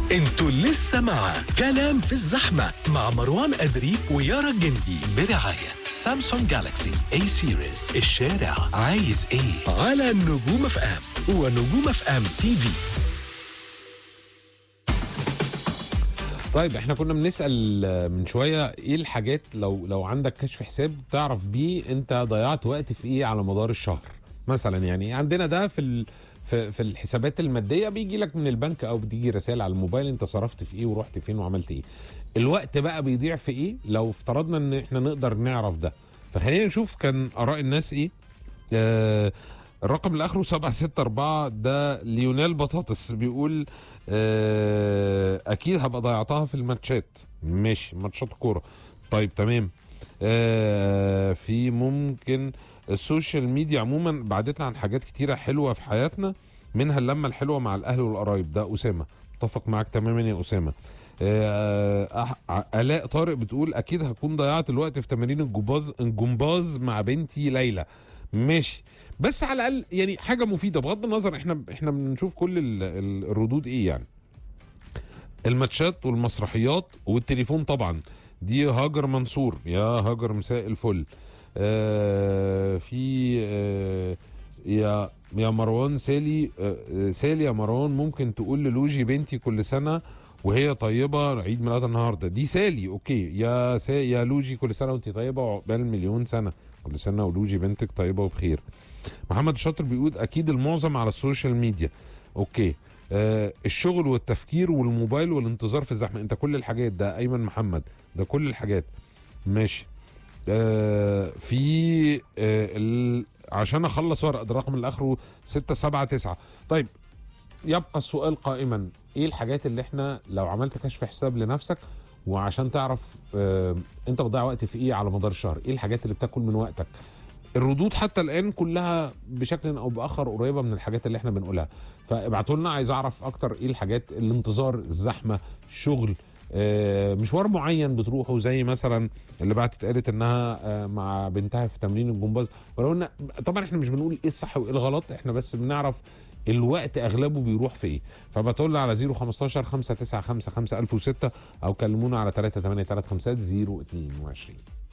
انتوا لسه مع كلام في الزحمة مع مروان أدري ويارا الجندي برعاية سامسونج جالاكسي اي سيريز الشارع عايز ايه على نجوم اف ام ونجوم اف ام تي في طيب احنا كنا بنسال من شويه ايه الحاجات لو لو عندك كشف حساب تعرف بيه انت ضيعت وقت في ايه على مدار الشهر مثلا يعني عندنا ده في ال في, في الحسابات الماديه بيجي لك من البنك او بتيجي رسائل على الموبايل انت صرفت في ايه ورحت فين وعملت ايه الوقت بقى بيضيع في ايه لو افترضنا ان احنا نقدر نعرف ده فخلينا نشوف كان اراء الناس ايه آه الرقم اللي اخره 764 ده ليونيل بطاطس بيقول آه اكيد هبقى ضيعتها في الماتشات ماشي ماتشات كوره طيب تمام آه في ممكن السوشيال ميديا عموما بعدتنا عن حاجات كتيره حلوه في حياتنا منها اللمه الحلوه مع الاهل والقرايب ده اسامه متفق معاك تماما يا اسامه آه آه الاء طارق بتقول اكيد هكون ضيعت الوقت في تمارين الجمباز الجمباز مع بنتي ليلى ماشي بس على الاقل يعني حاجه مفيده بغض النظر احنا احنا بنشوف كل ال- ال- الردود ايه يعني الماتشات والمسرحيات والتليفون طبعا دي هاجر منصور يا هاجر مساء الفل آه في آه يا يا مروان سالي آه آه، سالي يا مروان ممكن تقول للوجي بنتي كل سنه وهي طيبه عيد ميلادها النهارده دي سالي اوكي يا سا يا لوجي كل سنه وانت طيبه وعقبال مليون سنه كل سنه ولوجي بنتك طيبه وبخير محمد الشاطر بيقول اكيد المعظم على السوشيال ميديا اوكي آه الشغل والتفكير والموبايل والانتظار في الزحمه انت كل الحاجات ده ايمن محمد ده كل الحاجات ماشي آه في آه ال... عشان اخلص ورق ده الرقم اللي اخره 679 طيب يبقى السؤال قائما ايه الحاجات اللي احنا لو عملت كشف حساب لنفسك وعشان تعرف آه انت بتضيع وقت في ايه على مدار الشهر ايه الحاجات اللي بتاكل من وقتك الردود حتى الان كلها بشكل او باخر قريبه من الحاجات اللي احنا بنقولها فابعتوا لنا عايز اعرف اكتر ايه الحاجات الانتظار الزحمه الشغل آه، مشوار معين بتروحه زي مثلا اللي بعتت قالت انها آه، مع بنتها في تمرين الجمباز ولو ان طبعا احنا مش بنقول ايه الصح وايه الغلط احنا بس بنعرف الوقت اغلبه بيروح في ايه فبتقول لنا على 015 595 5006 او كلمونا على 383 350 022